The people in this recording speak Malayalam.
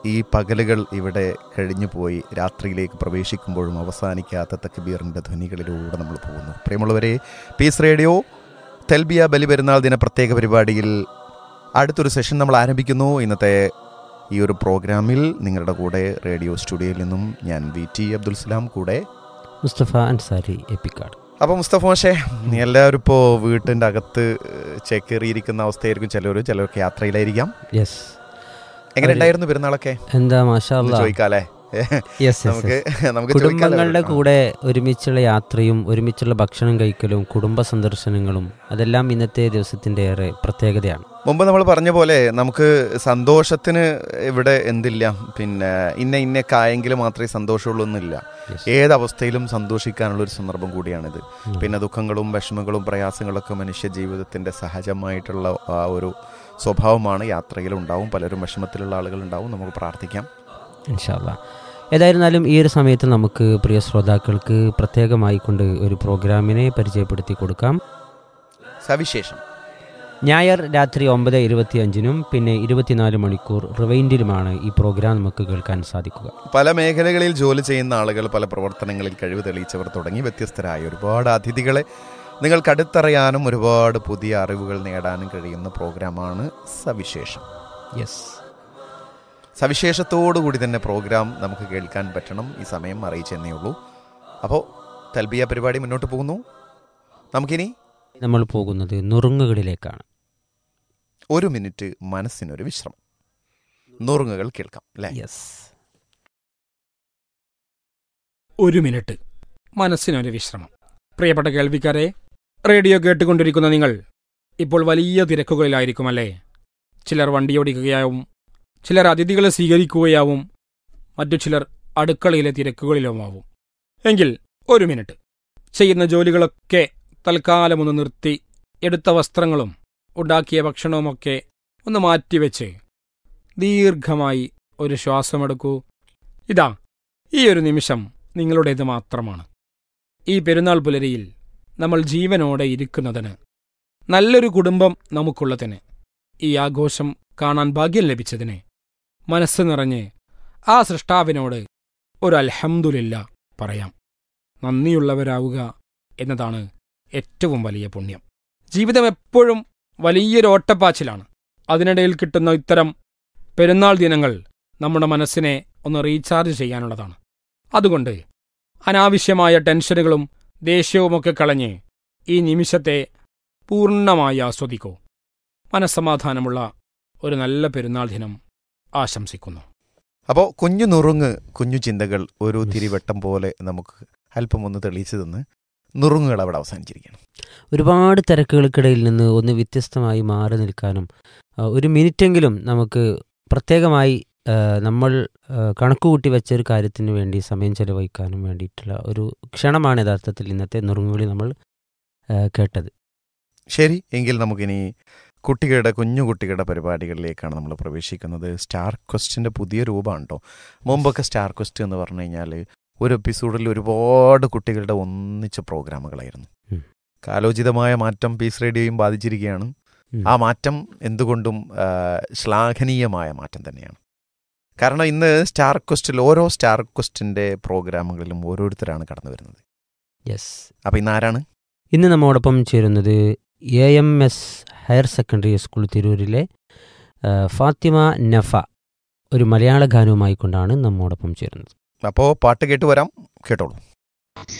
ഈ പകലുകൾ ഇവിടെ കഴിഞ്ഞു പോയി രാത്രിയിലേക്ക് പ്രവേശിക്കുമ്പോഴും അവസാനിക്കാത്ത തക്ബീറിൻ്റെ ധ്വനികളിലൂടെ നമ്മൾ പോകുന്നു പ്രിയമുള്ളവരെ പീസ് റേഡിയോ തെൽബിയ ബലി പെരുന്നാൾ ദിന പ്രത്യേക പരിപാടിയിൽ അടുത്തൊരു സെഷൻ നമ്മൾ ആരംഭിക്കുന്നു ഇന്നത്തെ ഈ ഒരു പ്രോഗ്രാമിൽ നിങ്ങളുടെ കൂടെ റേഡിയോ സ്റ്റുഡിയോയിൽ നിന്നും ഞാൻ വി ടി അബ്ദുൽ സലാം കൂടെ മുസ്തഫ അൻസാരി എപ്പിക്കാട് അപ്പോൾ മുസ്തഫ മോശേ എല്ലാവരും ഇപ്പോൾ വീട്ടിൻ്റെ അകത്ത് ചേക്കേറിയിരിക്കുന്ന അവസ്ഥയായിരിക്കും ചിലർ ചിലർക്ക് യാത്രയിലായിരിക്കാം യെസ് എങ്ങനെ ഉണ്ടായിരുന്നു പെരുന്നാളൊക്കെ എന്താ മാഷാ ഒന്ന് ചോദിക്കാല്ലേ യെസ് നമുക്ക് നമുക്ക് കുടുംബങ്ങളുടെ ചോദിക്കാലോ. കൂടെ ഒരുമിച്ചുള്ള യാത്രയും ഒരുമിച്ചുള്ള ഭക്ഷണം കഴിക്കലും കുടുംബ സന്ദർശനങ്ങളും അതെല്ലാം ഇന്നത്തെ ദിവസത്തിന്റെ ഏറെ പ്രത്യേകതയാണ് മുമ്പ് നമ്മൾ പറഞ്ഞ പോലെ നമുക്ക് സന്തോഷത്തിന് ഇവിടെ എന്തില്ല പിന്നെ ഇന്ന ഇന്ന കായെങ്കിൽ മാത്രമേ സന്തോഷമുള്ളൂ എന്നില്ല Yes. ഏത് അവസ്ഥയിലും സന്തോഷിക്കാനുള്ള ഒരു സന്ദർഭം കൂടിയാണിത് ഉം. പിന്നെ ദുഃഖങ്ങളും വിഷമങ്ങളും പ്രയാസങ്ങളൊക്കെ മനുഷ്യ ജീവിതത്തിന്റെ സഹജമായിട്ടുള്ള ആ ഒരു സ്വഭാവമാണ് യാത്രയിൽ ഉണ്ടാവും പലരും വിഷമത്തിലുള്ള ആളുകൾ ഉണ്ടാവും നമുക്ക് പ്രാർത്ഥിക്കാം ഇൻഷാല്ല ഏതായിരുന്നാലും ഈ ഒരു സമയത്ത് നമുക്ക് പ്രിയ ശ്രോതാക്കൾക്ക് പ്രത്യേകമായി കൊണ്ട് ഒരു പ്രോഗ്രാമിനെ പരിചയപ്പെടുത്തി കൊടുക്കാം സവിശേഷം ഞായർ രാത്രി ഒമ്പത് ഇരുപത്തിയഞ്ചിനും പിന്നെ ഇരുപത്തിനാല് മണിക്കൂർ റിവൈൻഡിലുമാണ് ഈ പ്രോഗ്രാം നമുക്ക് കേൾക്കാൻ സാധിക്കുക പല മേഖലകളിൽ ജോലി ചെയ്യുന്ന ആളുകൾ പല പ്രവർത്തനങ്ങളിൽ കഴിവ് തെളിയിച്ചവർ തുടങ്ങി വ്യത്യസ്തരായ ഒരുപാട് അതിഥികളെ നിങ്ങൾക്ക് അടുത്തറിയാനും ഒരുപാട് പുതിയ അറിവുകൾ നേടാനും കഴിയുന്ന പ്രോഗ്രാമാണ് സവിശേഷം യെസ് സവിശേഷത്തോടു കൂടി തന്നെ പ്രോഗ്രാം നമുക്ക് കേൾക്കാൻ പറ്റണം ഈ സമയം അറിയിച്ചെന്നേ ഉള്ളൂ അപ്പോൾ തൽബിയ പരിപാടി മുന്നോട്ട് പോകുന്നു നമുക്കിനി നമ്മൾ പോകുന്നത് നുറുങ്ങുകളിലേക്കാണ് ഒരു മിനിറ്റ് മനസ്സിനൊരു വിശ്രമം നുറുങ്ങുകൾ കേൾക്കാം അല്ലേ യെസ് ഒരു മിനിറ്റ് മനസ്സിനൊരു വിശ്രമം പ്രിയപ്പെട്ട കേൾവിക്കാരെ റേഡിയോ കേട്ടുകൊണ്ടിരിക്കുന്ന നിങ്ങൾ ഇപ്പോൾ വലിയ തിരക്കുകളിലായിരിക്കുമല്ലേ ചിലർ വണ്ടിയോടിക്കുകയാവും ചിലർ അതിഥികളെ സ്വീകരിക്കുകയാവും മറ്റു ചിലർ അടുക്കളയിലെ തിരക്കുകളിലുമാവും എങ്കിൽ ഒരു മിനിറ്റ് ചെയ്യുന്ന ജോലികളൊക്കെ തൽക്കാലം ഒന്ന് നിർത്തി എടുത്ത വസ്ത്രങ്ങളും ഉണ്ടാക്കിയ ഭക്ഷണവുമൊക്കെ ഒന്ന് മാറ്റിവെച്ച് ദീർഘമായി ഒരു ശ്വാസമെടുക്കൂ ഇതാ ഈ ഒരു നിമിഷം നിങ്ങളുടേത് മാത്രമാണ് ഈ പെരുന്നാൾ പുലരിയിൽ നമ്മൾ ജീവനോടെ ഇരിക്കുന്നതിന് നല്ലൊരു കുടുംബം നമുക്കുള്ളതിന് ഈ ആഘോഷം കാണാൻ ഭാഗ്യം ലഭിച്ചതിന് മനസ്സ് നിറഞ്ഞ് ആ സൃഷ്ടാവിനോട് ഒരു അൽഹംദുലില്ല പറയാം നന്ദിയുള്ളവരാവുക എന്നതാണ് ഏറ്റവും വലിയ പുണ്യം ജീവിതം എപ്പോഴും വലിയൊരു ഓട്ടപ്പാച്ചിലാണ് അതിനിടയിൽ കിട്ടുന്ന ഇത്തരം പെരുന്നാൾ ദിനങ്ങൾ നമ്മുടെ മനസ്സിനെ ഒന്ന് റീചാർജ് ചെയ്യാനുള്ളതാണ് അതുകൊണ്ട് അനാവശ്യമായ ടെൻഷനുകളും ദേഷ്യവുമൊക്കെ കളഞ്ഞ് ഈ നിമിഷത്തെ പൂർണ്ണമായി ആസ്വദിക്കൂ മനസ്സമാധാനമുള്ള ഒരു നല്ല പെരുന്നാൾ ദിനം ആശംസിക്കുന്നു അപ്പോൾ കുഞ്ഞു നുറുങ്ങ് കുഞ്ഞു ചിന്തകൾ ഒരു തിരിവട്ടം പോലെ നമുക്ക് അല്പം ഒന്ന് തെളിയിച്ചു തന്ന് നുറുങ്ങുകൾ അവിടെ അവസാനിച്ചിരിക്കണം ഒരുപാട് തിരക്കുകൾക്കിടയിൽ നിന്ന് ഒന്ന് വ്യത്യസ്തമായി മാറി നിൽക്കാനും ആ, ഒരു മിനിറ്റെങ്കിലും നമുക്ക് പ്രത്യേകമായി ആ, നമ്മൾ ആ, കണക്കുകൂട്ടി വെച്ച ഒരു കാര്യത്തിന് വേണ്ടി സമയം ചെലവഴിക്കാനും വേണ്ടിയിട്ടുള്ള ഒരു ക്ഷണമാണ് യഥാർത്ഥത്തിൽ ഇന്നത്തെ നുറുങ്ങുകളിൽ നമ്മൾ ആ, കേട്ടത് ശരി എങ്കിൽ നമുക്കിനി കുട്ടികളുടെ കുഞ്ഞു കുട്ടികളുടെ പരിപാടികളിലേക്കാണ് നമ്മൾ പ്രവേശിക്കുന്നത് സ്റ്റാർ ക്വസ്റ്റിൻ്റെ പുതിയ രൂപമാണ് കേട്ടോ മുമ്പൊക്കെ സ്റ്റാർ ക്വസ്റ്റ് എന്ന് പറഞ്ഞു കഴിഞ്ഞാൽ ഒരു എപ്പിസോഡിൽ ഒരുപാട് കുട്ടികളുടെ ഒന്നിച്ച പ്രോഗ്രാമുകളായിരുന്നു ഉം. കാലോചിതമായ മാറ്റം പീസ് റേഡിയോയും ബാധിച്ചിരിക്കുകയാണ് ഉം. ആ മാറ്റം എന്തുകൊണ്ടും ആ, ശ്ലാഘനീയമായ മാറ്റം തന്നെയാണ് കാരണം ഇന്ന് സ്റ്റാർ ക്വസ്റ്റിൽ ഓരോ സ്റ്റാർ ക്വസ്റ്റിൻ്റെ പ്രോഗ്രാമുകളിലും ഓരോരുത്തരാണ് കടന്നു വരുന്നത് യെസ് അപ്പോൾ ഇന്ന് ആരാണ് ഇന്ന് നമ്മോടൊപ്പം ചേരുന്നത് A M S higher secondary school തിരൂരിലെ ആ, ഫാത്തിമ നഫ ഒരു മലയാള ഗാനവുമായി കൊണ്ടാണ് നമ്മോടൊപ്പം ചേരുന്നത് അപ്പോൾ പാട്ട് കേട്ട് വരാം കേട്ടോളൂ